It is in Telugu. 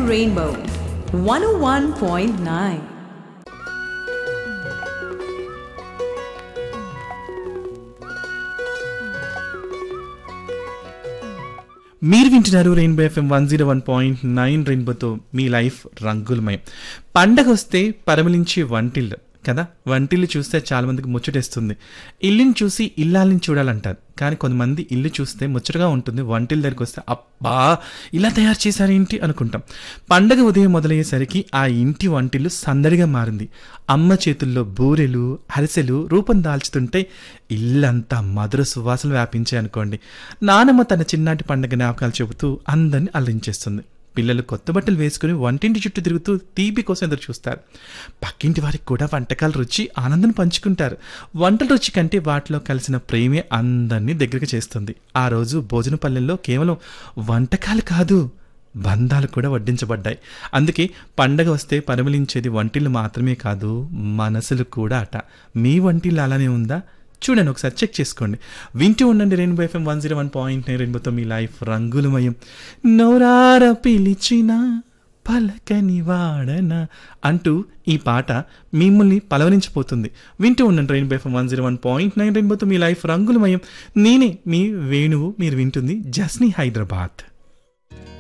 Rainbow 101.9. మీరు వింటున్నారు Rainbow FM one zero one point nine రెయిన్బోతో మీ లైఫ్ రంగులమయం పండగ వస్తే పరమలించే వంటిల్లు కదా వంటిల్లు చూస్తే చాలా మందికి ముచ్చటేస్తుంది ఇల్లుని చూసి ఇల్లాలని చూడాలంటారు కానీ కొంతమంది ఇల్లు చూస్తే ముచ్చటగా ఉంటుంది వంటిల్ దగ్గరికి వస్తే అబ్బా ఇలా తయారు చేశారేంటి అనుకుంటాం పండగ ఉదయం మొదలయ్యేసరికి ఆ ఇంటి వంటిల్లు సందడిగా మారింది అమ్మ చేతుల్లో బూరెలు అరిసెలు రూపం దాల్చుతుంటే ఇల్లంతా మధుర సువాసనలు వ్యాపించాయి అనుకోండి నానమ్మ తన చిన్నాటి పండగ జ్ఞాపకాలు చెబుతూ అందరిని అల్లించేస్తుంది పిల్లలు కొత్త బట్టలు వేసుకుని వంటింటి చుట్టూ తిరుగుతూ తీపి కోసం ఎదురు చూస్తారు పక్కింటి వారికి కూడా వంటకాల రుచి ఆనందం పంచుకుంటారు వంటల రుచి కంటే వాటిలో కలిసిన ప్రేమే అందరినీ దగ్గరికి చేస్తుంది ఆ రోజు భోజన పల్లెల్లో కేవలం వంటకాలు కాదు బంధాలు కూడా వడ్డించబడ్డాయి అందుకే పండగ వస్తే పరిమళించేది వంటిల్లు మాత్రమే కాదు మనసులు కూడా అట మీ వంటిల్లు అలానే ఉందా చూడండి ఒకసారి చెక్ చేసుకోండి వింటూ ఉండండి Rainbow FM one zero one point nine రెయిన్బోతో మీ లైఫ్ రంగులమయం నోరార పిలిచిన పలకని వాడన అంటూ ఈ పాట మిమ్మల్ని పలవరించిపోతుంది వింటూ ఉండండి Rainbow FM one zero one point nine రెయిన్బోతో మీ లైఫ్ రంగులమయం నేనే మీ వేణువు మీరు వింటుంది జస్ని హైదరాబాద్